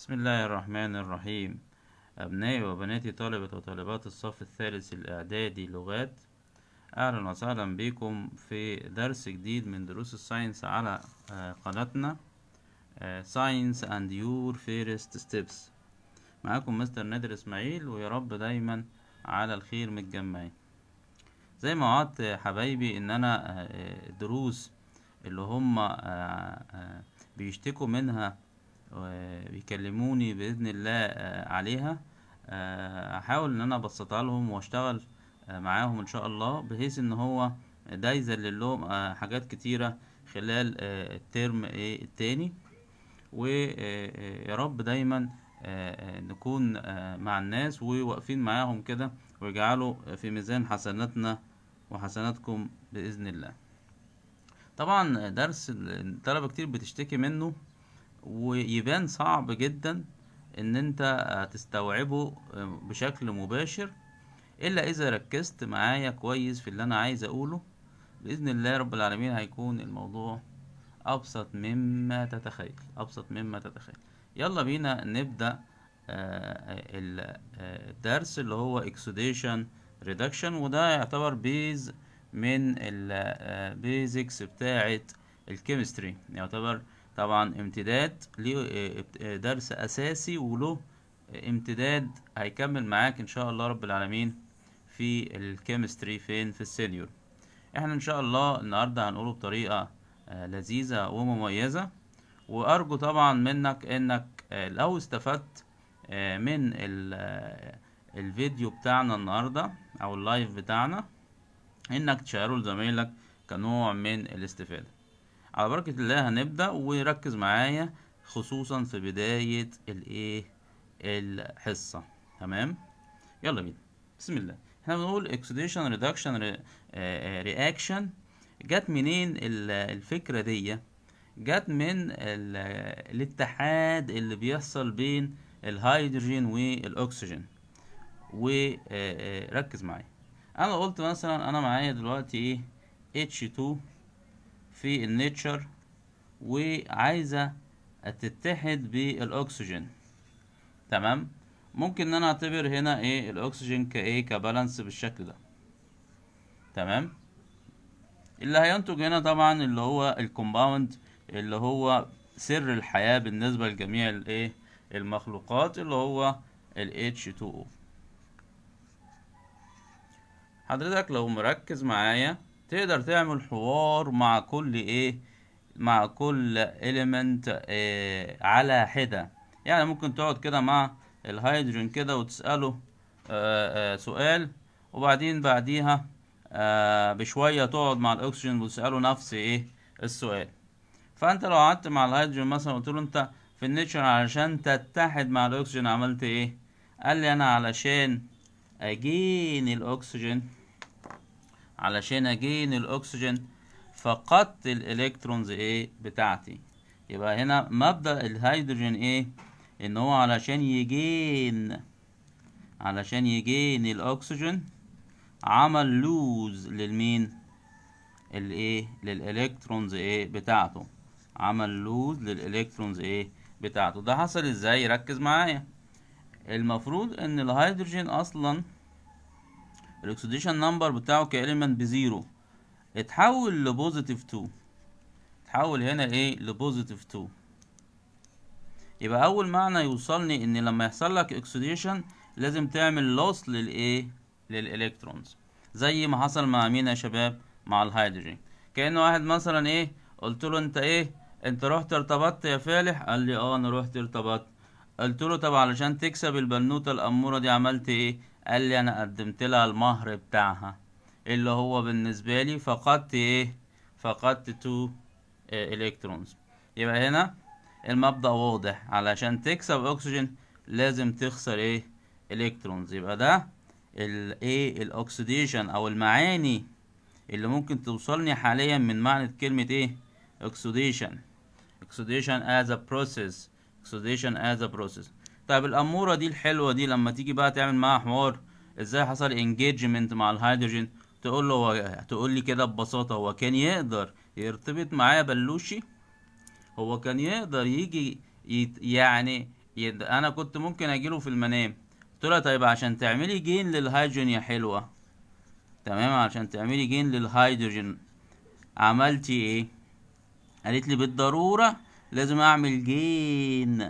بسم الله الرحمن الرحيم أبنائي وبناتي طلبة وطالبات الصف الثالث الإعدادي لغات أهلا وسهلا بكم في درس جديد من دروس الساينس على آه، قناتنا ساينس اند يور فيرست ستيبس معاكم مستر نادر اسماعيل ويا رب دايما على الخير متجمعين زي ما وعدت يا حبايبي ان انا آه، آه، الدروس اللي هم آه، آه، بيشتكوا منها وبيكلموني باذن الله آه، عليها آه، هحاول ان انا ابسطها لهم واشتغل آه، معاهم ان شاء الله بحيث ان هو ده يذلل لهم آه، حاجات كتيرة خلال آه، الترم ايه التاني ويا رب دايما آه، آه، نكون آه، مع الناس وواقفين معاهم كده ويجعلوا في ميزان حسناتنا وحسناتكم بإذن الله طبعا درس الطلبة كتير بتشتكي منه ويبان صعب جدا ان انت هتستوعبه بشكل مباشر الا اذا ركزت معايا كويس في اللي انا عايز اقوله باذن الله رب العالمين هيكون الموضوع ابسط مما تتخيل ابسط مما تتخيل يلا بينا نبدا آه، ال- آه، الدرس اللي هو اكسوديشن ريدكشن وده يعتبر بيز من البيزكس بتاعه الكيمستري يعتبر طبعا امتداد ليه آه، درس اساسي وله امتداد هيكمل معاك ان شاء الله رب العالمين في الكيمستري فين في السينيور احنا ان شاء الله النهارده هنقوله بطريقه آه، لذيذه ومميزه وارجو طبعا منك انك آه، لو استفدت آه، من ال- آه، الفيديو بتاعنا النهارده او اللايف بتاعنا انك تشيره لزمايلك كنوع من الاستفاده على بركة الله هنبدأ وركز معايا خصوصا في بداية الايه الحصة تمام يلا بينا بسم الله احنا بنقول oxidation reduction re- آه، آه، reaction جت منين ال- الفكرة دي جت من ال- الاتحاد اللي بيحصل بين الهيدروجين والاكسجين وركز معايا انا قلت مثلا انا معايا دلوقتي ايه H2 في النيتشر وعايزة تتحد بالاكسجين تمام ممكن ان انا اعتبر هنا ايه الاكسجين كايه كبالانس بالشكل ده تمام اللي هينتج هنا طبعا اللي هو الكومباوند اللي هو سر الحياة بالنسبة لجميع الايه المخلوقات اللي هو ال H2O حضرتك لو مركز معايا تقدر تعمل حوار مع كل ايه مع كل element إيه على حدة يعني ممكن تقعد كده مع الهيدروجين كده وتسأله آه آه سؤال وبعدين بعديها آه بشوية تقعد مع الأكسجين وتسأله نفس ايه السؤال فأنت لو قعدت مع الهيدروجين مثلا قلت له أنت في النيتشر علشان تتحد مع الأكسجين عملت ايه قال لي أنا علشان أجين الأكسجين علشان اجين الاكسجين فقدت الالكترونز ايه بتاعتي يبقى هنا مبدأ الهيدروجين ايه ان هو علشان يجين علشان يجين الاكسجين عمل لوز للمين الايه للالكترونز ايه بتاعته عمل لوز للالكترونز ايه بتاعته ده حصل ازاي ركز معايا المفروض ان الهيدروجين اصلا الاكسيديشن نمبر بتاعه كإليمنت بزيرو اتحول لبوزيتيف 2 اتحول هنا ايه لبوزيتيف 2 يبقى اول معنى يوصلني ان لما يحصل لك اكسيديشن لازم تعمل لوس للايه للالكترونز زي ما حصل مع مين يا شباب مع الهيدروجين كأنه واحد مثلا ايه قلت له انت ايه انت رحت ارتبطت يا فالح قال لي اه انا رحت ارتبطت قلت له طب علشان تكسب البنوتة الأمورة دي عملت ايه قال لي انا قدمت لها المهر بتاعها اللي هو بالنسبة لي فقدت ايه فقدت تو الكترونز يبقى هنا المبدأ واضح علشان تكسب اكسجين لازم تخسر ايه الكترونز يبقى ده الايه الاكسيديشن او المعاني اللي ممكن توصلني حاليا من معنى كلمة ايه oxidation oxidation as a process oxidation as a process طيب الأمورة دي الحلوة دي لما تيجي بقى تعمل معاها حوار ازاي حصل engagement مع الهيدروجين تقول له هو تقول لي كده ببساطة هو كان يقدر يرتبط معايا بلوشي هو كان يقدر يجي يت يعني يد... انا كنت ممكن اجيله في المنام قلت لها طيب عشان تعملي جين للهيدروجين يا حلوه تمام عشان تعملي جين للهيدروجين عملتي ايه قالت لي بالضروره لازم اعمل جين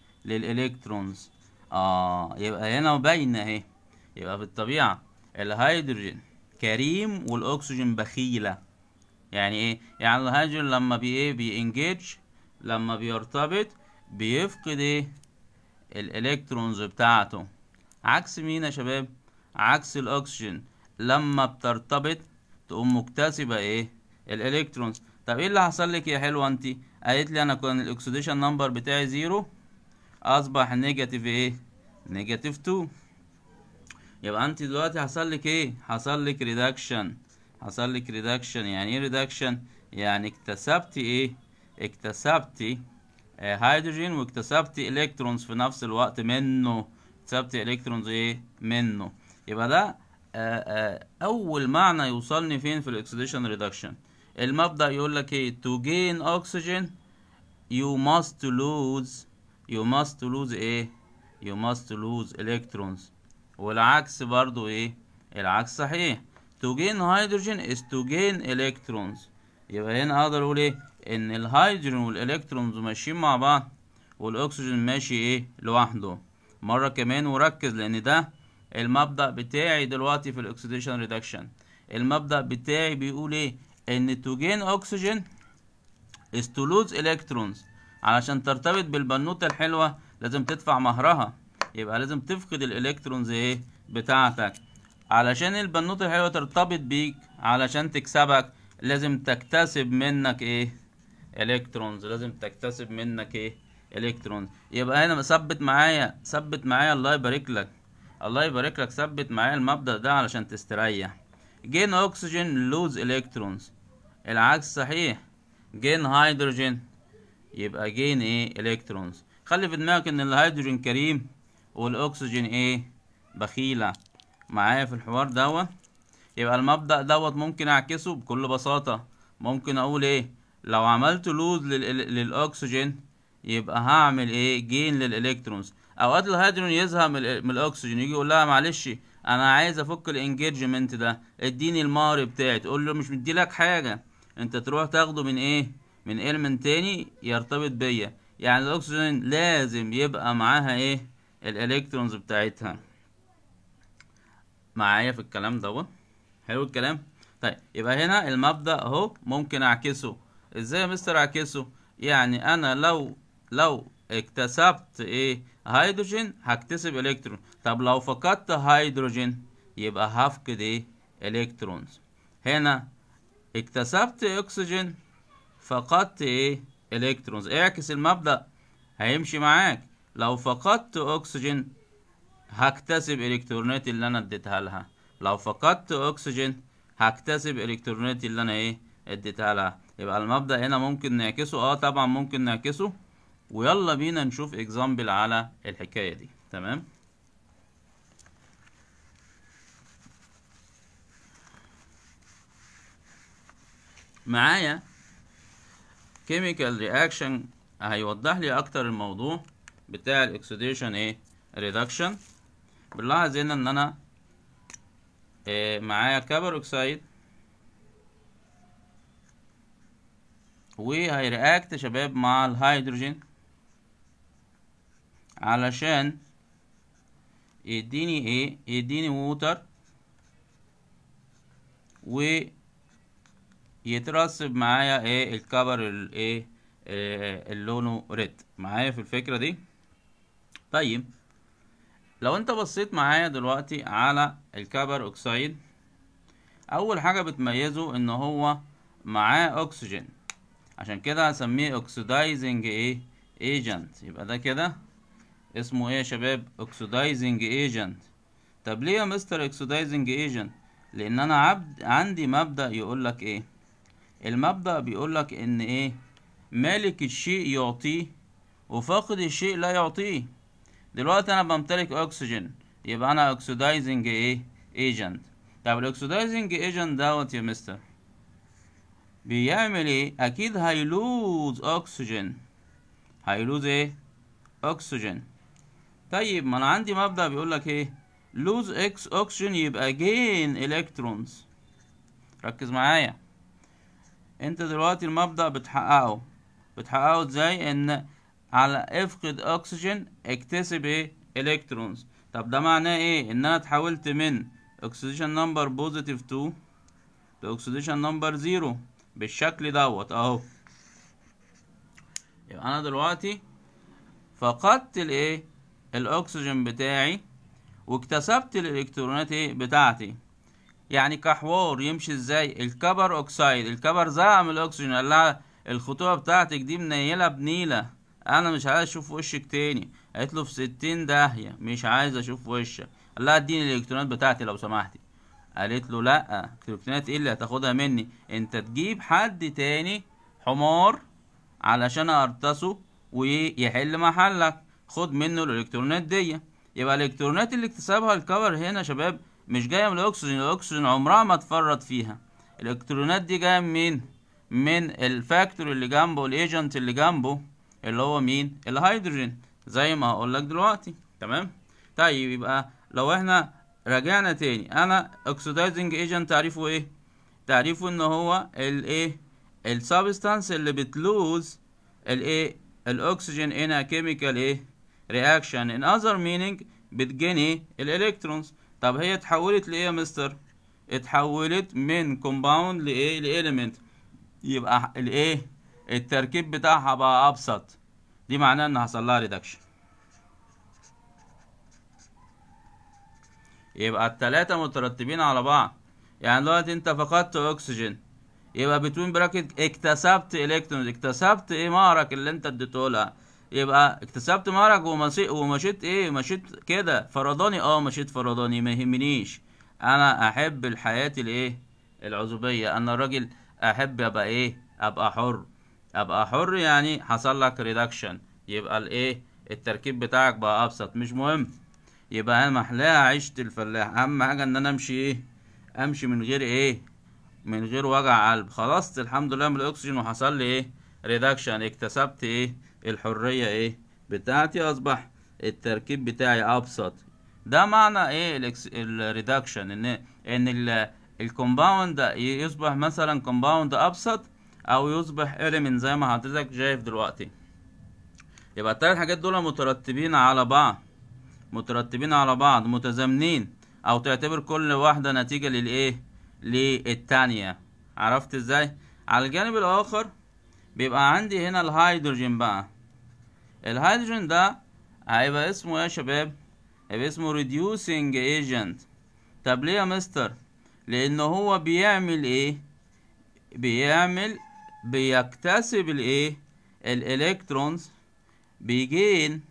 للالكترونز اه يبقى هنا باينه اهي يبقى في الطبيعه الهيدروجين كريم والاكسجين بخيله يعني ايه يعني الهيدروجين لما بي ايه بينجيج لما بيرتبط بيفقد ايه الالكترونز بتاعته عكس مين يا شباب عكس الاكسجين لما بترتبط تقوم مكتسبه ايه الالكترونز طب ايه اللي حصل لك يا حلوه انت قالت لي انا كان الاكسيديشن نمبر بتاعي زيرو اصبح نيجاتيف ايه نيجاتيف 2 يبقى انت دلوقتي حصل لك ايه حصل لك ريدكشن حصل لك ريدكشن يعني ايه ريدكشن يعني اكتسبتي ايه اكتسبتي آه هيدروجين واكتسبتي الكترونز في نفس الوقت منه اكتسبتي الكترونز ايه منه يبقى ده آه آه اول معنى يوصلني فين في الاكسيديشن ريدكشن المبدأ يقول لك ايه to gain oxygen you must lose you must lose ايه you must lose electrons والعكس برضو ايه العكس صحيح to gain hydrogen is to gain electrons يبقى هنا اقدر اقول ايه ان الهيدروجين والالكترونز ماشيين مع بعض والاكسجين ماشي ايه لوحده مره كمان وركز لان ده المبدأ بتاعي دلوقتي في الاكسيديشن ريدكشن المبدأ بتاعي بيقول ايه ان to gain oxygen is to lose electrons علشان ترتبط بالبنوتة الحلوة لازم تدفع مهرها يبقى لازم تفقد الالكترونز ايه بتاعتك علشان البنوتة الحلوة ترتبط بيك علشان تكسبك لازم تكتسب منك ايه الكترونز لازم تكتسب منك ايه الكترونز يبقى هنا ثبت معايا ثبت معايا الله يبارك لك الله يبارك لك ثبت معايا المبدأ ده علشان تستريح جين اكسجين لوز الكترونز العكس صحيح جين هيدروجين يبقى جين ايه الكترونز خلي في دماغك ان الهيدروجين كريم والاكسجين ايه بخيلة معايا في الحوار دوت يبقى المبدأ دوت ممكن اعكسه بكل بساطة ممكن اقول ايه لو عملت لوز للاكسجين يبقى هعمل ايه جين للالكترونز اوقات الهيدروجين يزهق من الاكسجين يجي يقول لها معلش انا عايز افك الانجيجمنت ده اديني المهر بتاعي تقول له مش مديلك حاجه انت تروح تاخده من ايه من ايلمنت تاني يرتبط بيا يعني الاكسجين لازم يبقى معاها ايه الالكترونز بتاعتها معايا في الكلام دوت حلو الكلام طيب يبقى هنا المبدأ اهو ممكن اعكسه ازاي يا مستر اعكسه يعني انا لو لو اكتسبت ايه هيدروجين هكتسب الكترون طب لو فقدت هيدروجين يبقى هفقد ايه الكترونز هنا اكتسبت اكسجين فقدت ايه الكترونز اعكس المبدأ هيمشي معاك لو فقدت اكسجين هكتسب الكترونات اللي انا اديتها لها لو فقدت اكسجين هكتسب الكترونات اللي انا ايه اديتها لها يبقى المبدأ هنا ممكن نعكسه اه طبعا ممكن نعكسه ويلا بينا نشوف اكزامبل على الحكاية دي تمام معايا chemical reaction هيوضح لي اكتر الموضوع بتاع الاكسيديشن ايه reduction بنلاحظ هنا ان انا إيه معايا كبر اوكسيد وهيرياكت شباب مع الهيدروجين علشان يديني ايه يديني ووتر و يترسب معايا ايه الكبر الايه إيه اللي لونه ريد معايا في الفكره دي طيب لو انت بصيت معايا دلوقتي على الكبر اوكسيد اول حاجه بتميزه ان هو معاه اكسجين عشان كده هسميه اوكسيدايزنج ايه ايجنت يبقى ده كده اسمه ايه يا شباب اوكسيدايزنج ايجنت طب ليه يا مستر اوكسيدايزنج ايجنت لان انا عبد عندي مبدا يقول لك ايه المبدا بيقول لك ان ايه مالك الشيء يعطيه وفاقد الشيء لا يعطيه دلوقتي انا بمتلك اكسجين يبقى انا اوكسيدايزنج ايه ايجنت طب الاكسيدايزنج ايجنت دوت يا مستر بيعمل ايه اكيد هيلوز اكسجين هيلوز ايه اكسجين طيب ما انا عندي مبدأ بيقول لك ايه lose اكس اكسجين يبقى gain الكترونز ركز معايا انت دلوقتي المبدأ بتحققه بتحققه ازاي ان على افقد اكسجين اكتسب ايه الكترونز طب ده معناه ايه ان انا اتحولت من oxidation number بوزيتيف 2 لاكسيديشن نمبر 0 بالشكل دوت اهو يبقى انا دلوقتي فقدت الايه الاكسجين بتاعي واكتسبت الالكترونات ايه بتاعتي يعني كحوار يمشي ازاي الكبر اوكسايد الكبر زعم الاكسجين قال لها الخطوبه بتاعتك دي منيله بنيله انا مش عايز اشوف وشك تاني قالت له في ستين داهيه مش عايز اشوف وشك قال لها اديني الالكترونات بتاعتي لو سمحتي قالت له لا الالكترونات ايه اللي هتاخدها مني انت تجيب حد تاني حمار علشان ارتصه ويحل محلك خد منه الالكترونات دي يبقى الالكترونات اللي اكتسبها الكفر هنا يا شباب مش جايه من الاكسجين الاكسجين عمرها ما اتفرط فيها الالكترونات دي جايه من من الفاكتور اللي جنبه الايجنت اللي جنبه اللي هو مين الهيدروجين زي ما هقول لك دلوقتي تمام طيب يبقى لو احنا رجعنا تاني انا oxidizing agent تعريفه ايه تعريفه ان هو الايه السبستانس اللي بتلوز الايه الاكسجين in a chemical ايه reaction in other meaning بتجني الالكترونز طب هي اتحولت لايه يا مستر اتحولت من كومباوند لايه لإليمنت يبقى الايه التركيب بتاعها بقى ابسط دي معناه ان حصل لها ريدكشن يبقى التلاتة مترتبين على بعض يعني دلوقتي انت فقدت اكسجين يبقى بتوين براكت اكتسبت الكترونز اكتسبت ايه مهرك اللي انت اديته لها يبقى اكتسبت مهرك ومشيت ومشيت ايه مشيت كده فرداني اه مشيت فرداني ما يهمنيش انا احب الحياة الايه العزوبية انا راجل احب ابقى ايه ابقى حر ابقى حر يعني حصل لك ريدكشن يبقى الايه التركيب بتاعك بقى ابسط مش مهم يبقى انا محلاها عيشة الفلاح اهم حاجة ان انا امشي ايه امشي من غير ايه من غير وجع قلب خلصت الحمد لله من الاكسجين وحصل لي ايه ريدكشن اكتسبت ايه الحرية ايه بتاعتي اصبح التركيب بتاعي ابسط ده معنى ايه الريدكشن ان ان الكومباوند يصبح مثلا كومباوند ابسط او يصبح element زي ما حضرتك شايف دلوقتي يبقى التلات حاجات دول مترتبين على بعض مترتبين على بعض متزامنين او تعتبر كل واحدة نتيجة للايه للتانية عرفت ازاي على الجانب الاخر بيبقى عندي هنا الهيدروجين بقى الهيدروجين ده هيبقى اسمه يا شباب هيبقى اسمه reducing agent طب ليه يا مستر لانه هو بيعمل ايه بيعمل بيكتسب الايه الالكترونز بيجين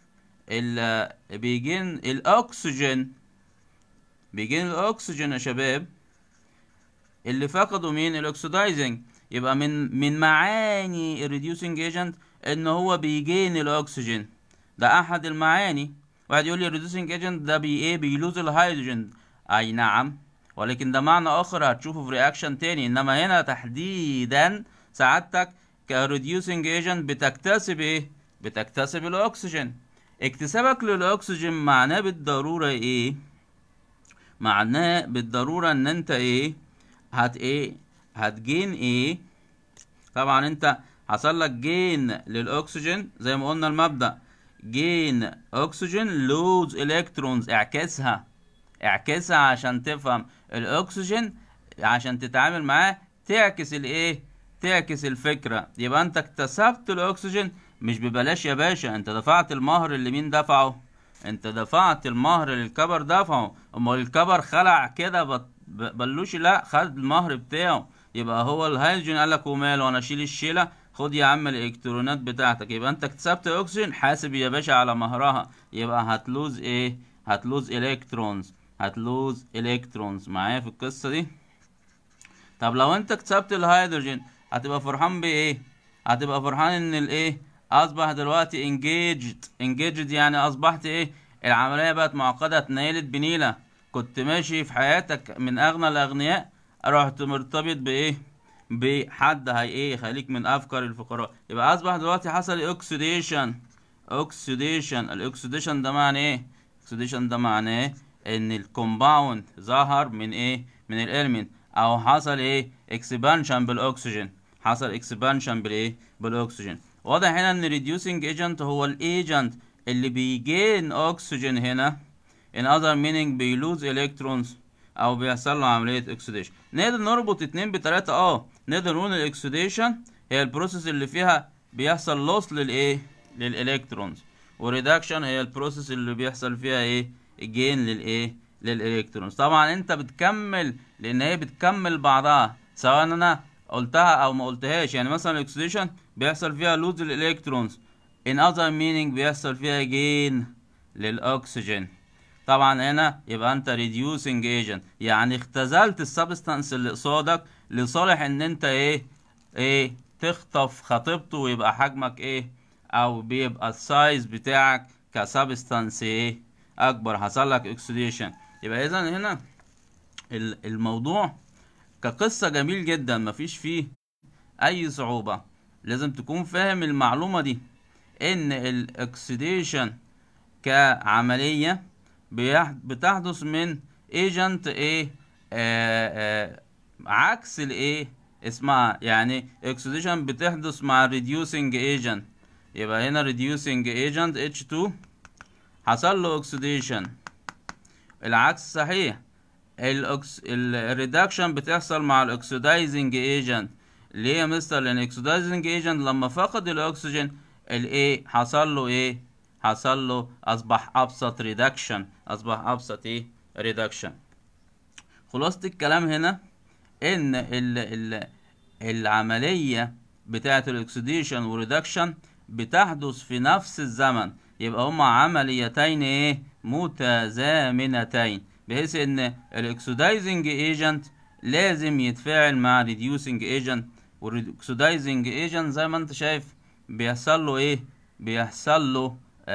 ال بيجين الاكسجين بيجين الاكسجين يا شباب اللي فقدوا مين الاكسدايزنج يبقى من من معاني الريديوسنج ايجنت ان هو بيجين الاكسجين ده احد المعاني واحد يقول لي الريديوسنج ايجنت ده بي ايه بيلوز الهيدروجين اي نعم ولكن ده معنى اخر هتشوفه في رياكشن تاني انما هنا تحديدا سعادتك كريديوسنج ايجنت بتكتسب ايه بتكتسب الاكسجين اكتسابك للاكسجين معناه بالضروره ايه معناه بالضروره ان انت ايه هت ايه هتجين ايه طبعا انت حصل لك جين للاكسجين زي ما قلنا المبدأ جين اكسجين لوز الكترونز اعكسها اعكسها عشان تفهم الاكسجين عشان تتعامل معاه تعكس الايه تعكس الفكرة يبقى انت اكتسبت الاكسجين مش ببلاش يا باشا انت دفعت المهر اللي مين دفعه انت دفعت المهر اللي الكبر دفعه امال الكبر خلع كده بلوش لا خد المهر بتاعه يبقى هو الهيدروجين قال لك وماله انا اشيل الشيله خد يا عم الالكترونات بتاعتك يبقى انت اكتسبت اكسجين حاسب يا باشا على مهرها يبقى هتلوز ايه هتلوز الكترونز هتلوز الكترونز معايا في القصه دي طب لو انت اكتسبت الهيدروجين هتبقى فرحان بايه هتبقى فرحان ان الايه اصبح دلوقتي انجيجد انجيجد يعني اصبحت ايه العمليه بقت معقده اتنيلت بنيله كنت ماشي في حياتك من اغنى الاغنياء رحت مرتبط بايه بحد هي ايه يخليك من افكار الفقراء يبقى اصبح دلوقتي حصل اوكسيديشن اوكسيديشن الاكسيديشن ده معناه ايه الاكسيديشن ده معناه ان الكومباوند ظهر من ايه من الالمنت او حصل ايه اكسبانشن بالاكسجين حصل اكسبانشن بالايه بالاكسجين واضح هنا ان reducing agent هو الايجنت اللي بيجين اكسجين هنا in other meaning بيلوز electrons او بيحصل له عمليه اكسيديشن نقدر نربط اتنين بتلاته اه نقدر نقول الاكسيديشن هي البروسيس اللي فيها بيحصل لوس للايه للالكترونز وريدكشن هي البروسيس اللي بيحصل فيها ايه جين للايه للالكترونز طبعا انت بتكمل لان هي بتكمل بعضها سواء انا قلتها او ما قلتهاش يعني مثلا الاكسيديشن بيحصل فيها لوز للالكترونز in other meaning بيحصل فيها جين للاكسجين طبعا هنا يبقى انت reducing agent يعني اختزلت السبستانس اللي قصادك لصالح ان انت ايه ايه تخطف خطيبته ويبقى حجمك ايه او بيبقى السايز بتاعك كسبستانس ايه اكبر حصل لك اكسيديشن يبقى اذا هنا الموضوع كقصة جميل جدا مفيش فيه اي صعوبة لازم تكون فاهم المعلومة دي ان الاكسيديشن كعملية بتحدث من ايجنت ايه آه آه عكس الايه اسمها يعني اكسيديشن بتحدث مع reducing agent يبقى هنا reducing agent H2 حصل له oxidation العكس صحيح الاكس الريدكشن بتحصل مع الاكسيدايزنج ايجنت ليه يا مستر لان الاكسيدايزنج ايجنت لما فقد الاكسجين الايه حصل له ايه حصل له اصبح ابسط ريدكشن اصبح ابسط ايه ريدكشن خلاصة الكلام هنا ان ال ال العملية بتاعة الاكسيديشن وريدكشن بتحدث في نفس الزمن يبقى هما عمليتين ايه متزامنتين بحيث ان الاكسودايزنج ايجنت لازم يتفاعل مع ريديوسنج ايجنت والاكسودايزنج ايجنت زي ما انت شايف بيحصل له ايه بيحصل له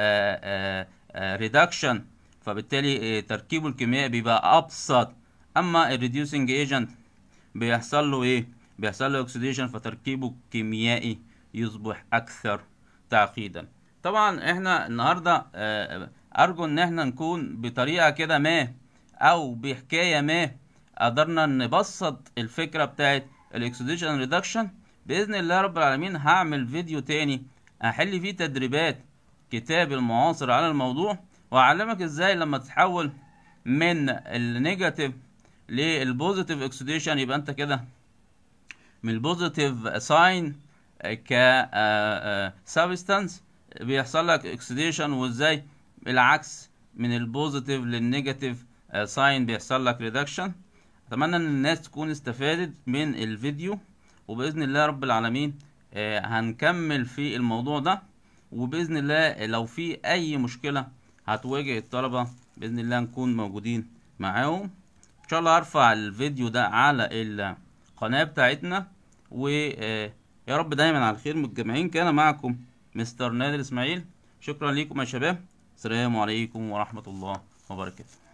ريدكشن فبالتالي تركيبه الكيميائي بيبقى ابسط اما الريديوسنج ايجنت بيحصل له ايه بيحصل له اوكسيديشن فتركيبه الكيميائي يصبح اكثر تعقيدا طبعا احنا النهارده ارجو ان احنا نكون بطريقه كده ما او بحكايه ما قدرنا نبسط الفكره بتاعت الاكسيديشن ريدكشن باذن الله رب العالمين هعمل فيديو تاني احل فيه تدريبات كتاب المعاصر على الموضوع واعلمك ازاي لما تتحول من النيجاتيف للبوزيتيف اكسيديشن يبقى انت كده من البوزيتيف ساين ك سبستانس بيحصل لك اكسيديشن وازاي العكس من البوزيتيف للنيجاتيف ساين بيحصل لك ريدكشن اتمنى ان الناس تكون استفادت من الفيديو وباذن الله رب العالمين هنكمل في الموضوع ده وباذن الله لو في اي مشكله هتواجه الطلبه باذن الله نكون موجودين معاهم ان شاء الله هرفع الفيديو ده على القناه بتاعتنا ويا رب دايما على الخير متجمعين كان معكم مستر نادر اسماعيل شكرا لكم يا شباب السلام عليكم ورحمه الله وبركاته